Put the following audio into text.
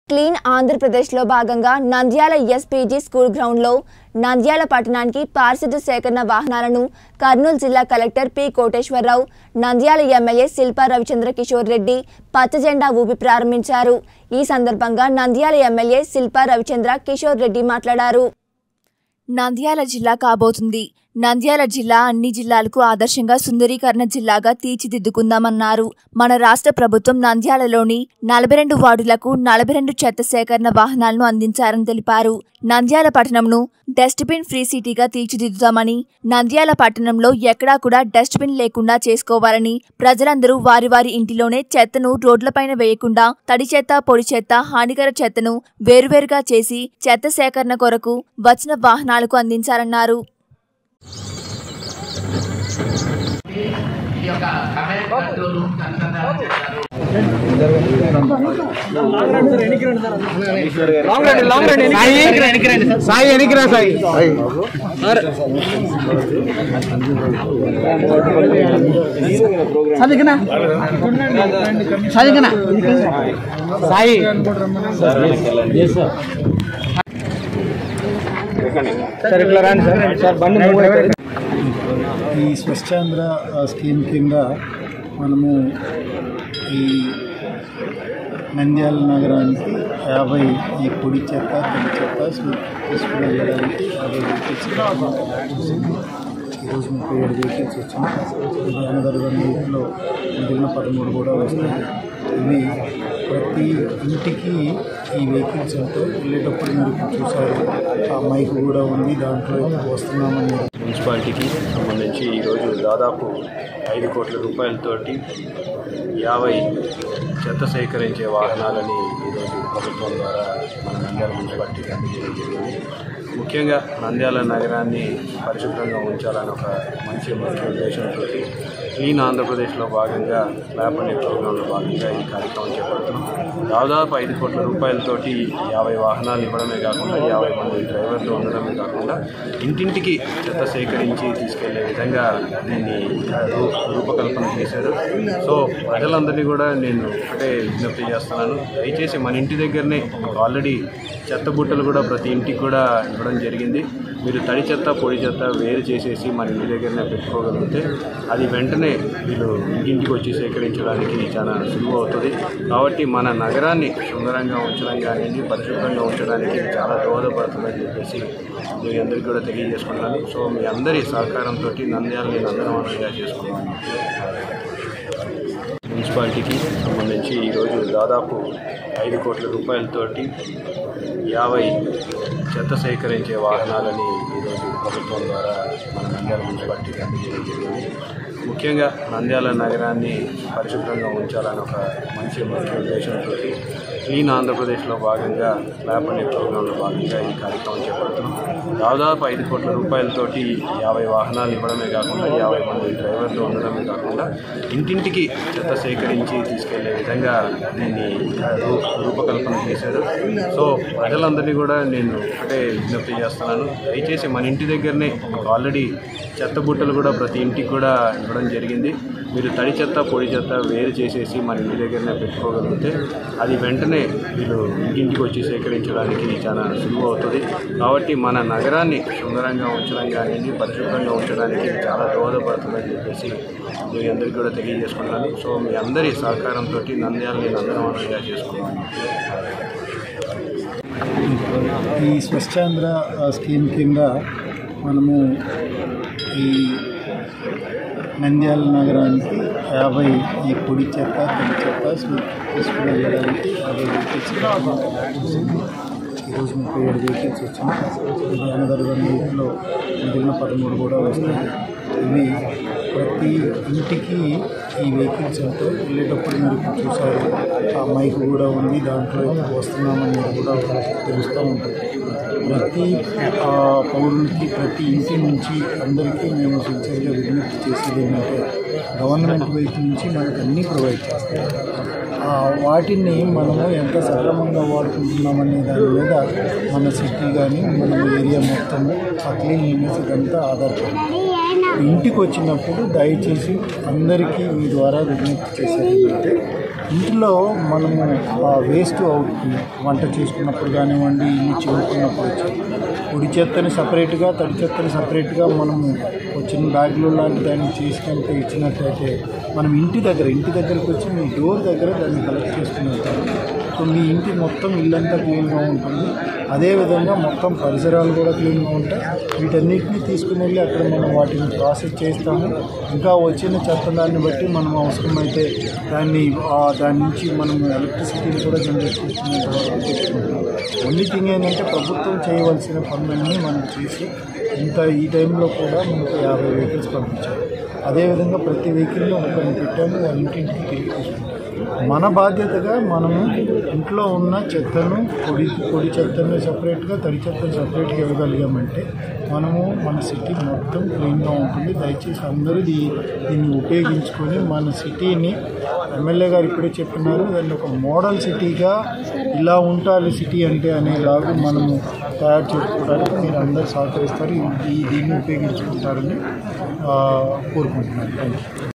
Clean ఆంధ్రప్రదేశ్లో భాగంగా Nandyal SPG school గ్రౌండ్లో నంద్యాల పట్టణానికి పారిశుద్ధ సేకరణ వాహనాలను కర్నూలు జిల్లా collector P Koteswararao Nandyal MLA Shilpa Ravichandra Kishore Reddy పచ్చజెండా ఊపి ప్రారంభించారు ఈ సందర్భంగా నంద్యాల ఎమ్మెల్యే శిల్పా రవిచంద్ర కిషోర్ రెడ్డి మాట్లాడారు నంద్యాల జిల్లా కాబోతుంది నంద్యాల జిల్లా అన్ని జిల్లాలకు ఆదర్శంగా సుందరీకరణ జిల్లాగా తీర్చిదిద్దుకుందామన్నారు మన రాష్ట్ర ప్రభుత్వం నంద్యాలలోని నలభై రెండు వార్డులకు నలభై రెండు చెత్త సేకరణ వాహనాలను అందించారని తెలిపారు నంద్యాల పట్టణంను డస్ట్బిన్ ఫ్రీ సిటీగా తీర్చిదిద్దుతామని నంద్యాల పట్టణంలో ఎక్కడా కూడా డస్ట్బిన్ లేకుండా చేసుకోవాలని ప్రజలందరూ వారి వారి ఇంటిలోనే చెత్తను రోడ్లపైన వేయకుండా తడి చెత్త పొడి చెత్త హానికర చెత్తను వేరువేరుగా చేసి చెత్త సేకరణ కొరకు వచ్చిన వాహనాలకు అందించారన్నారు ఈ యొక్క కమెంట్ కంట్రోల్ అనుసంధానం చేశారు సాయి ఎనికిరా సాయి చదివినా చదివినా సాయి సార్ ఇట్లా రండి సార్ సార్ బండి మూవ్ అయిపోయింది. ఈ స్వచ్ఛాంధ్ర ఆ, స్కీమ్ కింద మనము ఈ నంద్యాల నగరానికి యాభై ఈ పొడి చెత్త తడి చెత్త స్వీ- తీసుకుని వెళ్ళడానికి యాభై వెహికల్స్ ఈరోజు ముప్పై ఏడు వెహికల్స్ వచ్చినాయి దాని వీటిలో మిగిలిన పదమూడు కూడా వస్తాయి ఇవి ప్రతి ఇంటికి ఈ వెహికల్స్ ఉంటే వెళ్ళేటప్పుడు మీరు ఇప్పుడు చూసారు ఆ మైక్ కూడా ఉంది దాంట్లో వస్తున్నామని మున్సిపాలిటీకి సంబంధించి ఈరోజు దాదాపు ఐదు కోట్ల రూపాయలతోటి యాభై చెత్త సేకరించే వాహనాలని ఈరోజు ప్రభుత్వం ద్వారా మన నంద్యాల మున్సిపాలిటీకి అందజేయడం జరిగింది ముఖ్యంగా నంద్యాల నగరాన్ని పరిశుభ్రంగా ఉంచాలని ఒక మంచి ముఖ్య ఉద్దేశంతో క్లీన్ ఆంధ్రప్రదేశ్లో భాగంగా ల్యాబ్ అనే ప్రోగ్రాంలో భాగంగా ఈ కార్యక్రమం చేపడుతున్నాం దాదాపు ఐదు కోట్ల రూపాయలతోటి యాభై వాహనాలు ఇవ్వడమే కాకుండా యాభై మంది డ్రైవర్లు ఉండడమే కాకుండా ఇంటింటికి చెత్త సేకరించి తీసుకెళ్లే విధంగా దీన్ని రూ- రూపకల్పన చేశారు సో ప్రజలందరినీ కూడా నేను ఒకటే విజ్ఞప్తి చేస్తున్నాను దయచేసి మన ఇంటి దగ్గరనే ఆల్రెడీ చెత్త బుట్టలు కూడా ప్రతి ఇంటికి కూడా ఇవ్వడం జరిగింది మీరు తడి చెత్త పొడి చెత్త వేరు చేసేసి మన ఇంటి దగ్గరనే పెట్టుకోగలిగితే అది వెంటనే వీళ్ళు ఇంటింటికి వచ్చి సేకరించడానికి చాలా సులువు అవుతుంది కాబట్టి మన నగరాన్ని సుందరంగా ఉంచడం కానివ్వండి పరిశుభ్రంగా ఉంచడానికి ఇది చాలా దోహదపడుతుందని చెప్పేసి మీ అందరికీ కూడా తెలియజేసుకున్నాను సో మీ అందరి సహకారంతో నంద్యాలని నందనవనంగా చేసుకున్నాను మున్సిపాలిటీకి సంబంధించి ఈరోజు దాదాపు ఐదు కోట్ల రూపాయలతోటి యాభై చెత్త సేకరించే వాహనాలని ఈరోజు ప్రభుత్వం ద్వారా మన నంద్యాల మున్సిపాలిటీకి అందజేయడం జరిగింది ముఖ్యంగా నంద్యాల నగరాన్ని పరిశుభ్రంగా ఉంచాలని ఒక మంచి ముఖ్య ఉద్దేశంతో క్లీన్ ఆంధ్రప్రదేశ్లో భాగంగా ల్యాబ్ అనే ప్రోగ్రాంలో భాగంగా ఈ కార్యక్రమం చేపడుతున్నాం దాదాపు ఐదు కోట్ల రూపాయలతోటి యాభై వాహనాలు ఇవ్వడమే కాకుండా యాభై మంది డ్రైవర్లు ఉండడమే కాకుండా ఇంటింటికి చెత్త సేకరించి తీసుకెళ్లే విధంగా దీన్ని రూ- రూపకల్పన చేశారు సో ప్రజలందరినీ కూడా నేను ఒకటే విజ్ఞప్తి చేస్తున్నాను దయచేసి మన ఇంటి దగ్గరనే ఆల్రెడీ చెత్త బుట్టలు కూడా ప్రతి ఇంటికి కూడా ఇవ్వడం జరిగింది మీరు తడి చెత్త పొడి చెత్త వేరు చేసేసి మన ఇంటి దగ్గరనే పెట్టుకోగలిగితే అది వెంటనే వీళ్ళు ఇంటింటికి వచ్చి సేకరించడానికి చాలా సులువు అవుతుంది కాబట్టి మన నగరాన్ని సుందరంగా ఉంచడం కానివ్వండి పరిశుభ్రంగా ఉంచడానికి ఇది చాలా దోహదపడుతుందని చెప్పేసి మీ అందరికీ కూడా తెలియజేసుకున్నాను సో మీ అందరి సహకారంతో నంద్యాలని నందనవనంగా చేసుకున్నాను ఈ స్వచ్ఛాంధ్ర ఆ, స్కీమ్ కింద మనము ఈ నంద్యాల నగరానికి యాభై ఈ పొడి చెత్త తడి చెత్త స్వీ- తీసుకుని వెళ్ళడానికి యాభై వెహికల్స్ ఈరోజు ముప్పై ఏడు వెహికల్స్ వచ్చినాయి దాని వీటిలో మిగిలిన పదమూడు కూడా వస్తాయి ఇవి ప్రతి ఇంటికి ఈ వెహికల్స్ ఉంటే వెళ్ళేటప్పుడు మీరు ఇప్పుడు చూసారు ఆ మైక్ కూడా ఉంది దాంట్లో వస్తున్నామని కూడా తెలుస్తూ ఉంటుంది ప్రతి ఆ, పౌరులకి ప్రతి ఇంటి నుంచి అందరికీ మేము సిన్సియర్గా విజ్ఞప్తి చేసేది ఏంటంటే గవర్నమెంట్ వైపు నుంచి మనకు అన్నీ ప్రొవైడ్ చేస్తారు ఆ, వాటిని మనము ఎంత సక్రమంగా వాడుకుంటున్నామనే దాని మీద మన సిటీ కానీ మన ఏరియా మొత్తం ఆ క్లీన్లీనెస్ ఇదంతా ఆధారపడి ఇంటికి వచ్చినప్పుడు దయచేసి అందరికీ మీ ద్వారా విజ్ఞప్తి చేసేది ఏంటంటే ఇంట్లో మనము ఆ వేస్ట్ అవుతుంది వంట చేసుకున్నప్పుడు కానివ్వండి ఇల్లు చివుకున్నప్పుడు వచ్చి పొడి చెత్తని సపరేట్గా తడి చెత్తని సపరేట్గా మనము వచ్చిన బ్యాగ్లో లాంటి దాన్ని చేసుకుంటే ఇచ్చినట్టయితే మనం ఇంటి దగ్గర ఇంటి దగ్గరికి వచ్చి మీ డోర్ దగ్గర దాన్ని కలెక్ట్ చేసుకుని వెళ్తారు సో మీ ఇంటి మొత్తం ఇల్లంతా క్లీన్గా ఉంటుంది అదేవిధంగా మొత్తం పరిసరాలు కూడా క్లీన్గా ఉంటాయి వీటన్నిటిని తీసుకుని వెళ్ళి అక్కడ మనం వాటిని ప్రాసెస్ చేస్తాము ఇంకా వచ్చిన చెత్త దాన్ని బట్టి మనం అవసరమైతే దాన్ని ఆ దాని నుంచి మనం ఎలక్ట్రిసిటీని కూడా జనరేట్ చేసుకునేంత వరకు తెచ్చుకుంటాం ఓన్లీ థింగ్ ఏంటంటే ప్రభుత్వం చేయవలసిన పనులన్నీ మనం చేసి ఇంత ఈ టైంలో కూడా మనకు యాభై వెహికల్స్ పంపించారు అదేవిధంగా ప్రతి వెహికల్లో ఒకరిని పెట్టాము వాళ్ళ ఇంటింటికి తిరిగి తీసుకుంటాం మన బాధ్యతగా మనము ఇంట్లో ఉన్న చెత్తను పొడి పొడి చెత్తను సపరేట్గా తడి చెత్తను సపరేట్గా ఇవ్వగలిగామంటే మనము మన సిటీ మొత్తం క్లీన్గా ఉంటుంది దయచేసి అందరూ దీ దీన్ని ఉపయోగించుకొని మన సిటీని ఎమ్మెల్యే గారు ఇప్పుడే చెప్పినారు దాన్ని ఒక మోడల్ సిటీగా ఇలా ఉండాలి సిటీ అంటే అనేలాగా మనము తయారు చేసుకోవడానికి మీరు అందరూ సహకరిస్తారు ఈ దీన్ని ఉపయోగించుకుంటారని ఆ, కోరుకుంటున్నాను థ్యాంక్ యూ